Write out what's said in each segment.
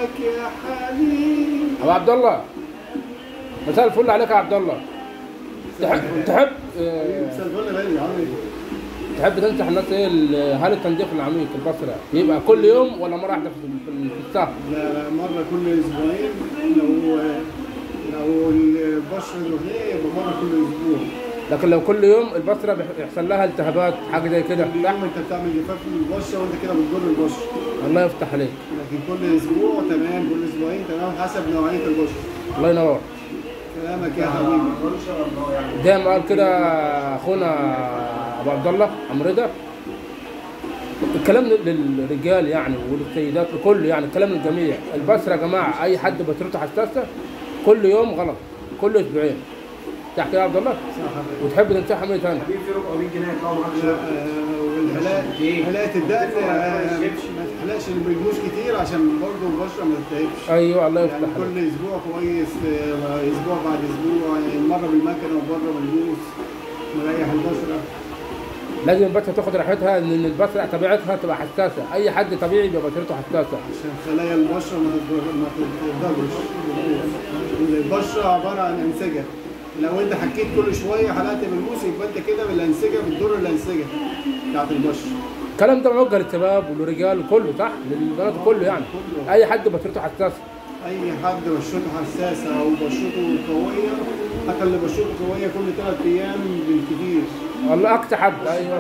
سلامك يا حبيبي ابو عبد الله مساء الفل عليك يا عبد الله تحب تحب آه، سلفونا بالي عامل تحب تنصح الناس ايه ال- هل التنظيف العميق البصره يبقى كل يوم ولا مره واحده في في- في الشهر؟ لا لا مرة كل أسبوعين لو لو البشرة دهنية يبقى مرة كل أسبوع لكن لو كل يوم البصره بيح- يحصل لها التهابات حاجه زي كده كل يوم أنت بتعمل جفاف للبشرة وأنت كده بتضر البشرة الله يفتح عليك لكن كل أسبوع تمام كل أسبوعين تمام حسب نوعية البشرة الله ينور سلامك يا حبيبي زي ما قال كده اخونا ابو عبد الله عم رضا الكلام للرجال يعني وللسيدات لكل يعني الكلام للجميع البصره يا جماعه اي حد بشرته حساسه كل يوم غلط كل اسبوعين تحت يا عبد الله وتحب تنصحها مين ثاني في ربع 100 جنيه هيطلعوا معاك لا، آه، والحلاقة حلاقة الدقن آه، ما تحلقش البرجوش كتير عشان برضه البشرة ما تتعبش ايوه الله يعني يفتح عليك كل اسبوع كويس آه، اسبوع بعد اسبوع يعني مره بالمكنه وبره بالبوس مريح البشره لازم البشره تاخد راحتها ان البشره طبيعتها تبقى حساسه اي حد طبيعي بيبقى بشرته حساسه عشان خلايا البشره ما تتضر- ما تتضرش البشره عباره عن انسجه لو انت حكيت كل شويه حلقت بالبوس يبقى انت كده بالانسجه بتضر الانسجه بتاعت البشره الكلام ده موجه للشباب وللرجال كله صح للبنات كله يعني كله. اي حد بشرته حساسه اي حد بشرته حساسه او بشرته قويه حتى اللي بشرته قويه كل ثلاث ايام بالكثير والله اقصى حد ايوه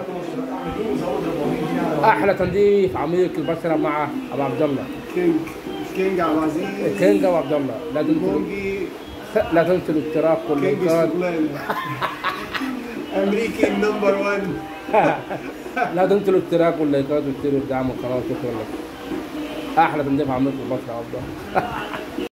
احلى تنظيف عميق البشره مع ابو عبد الله كينج كينج عبد العزيز كينج ابو عبد الله لا تنسوا بونجي لا تنسوا الاشتراك كينج واللايكات استغلال امريكي نمبر 1 لا تنسوا الاشتراك واللايكات والشير والدعم والقناه شكرا لكم احلى تنظيف عميق البشره يا عبد الله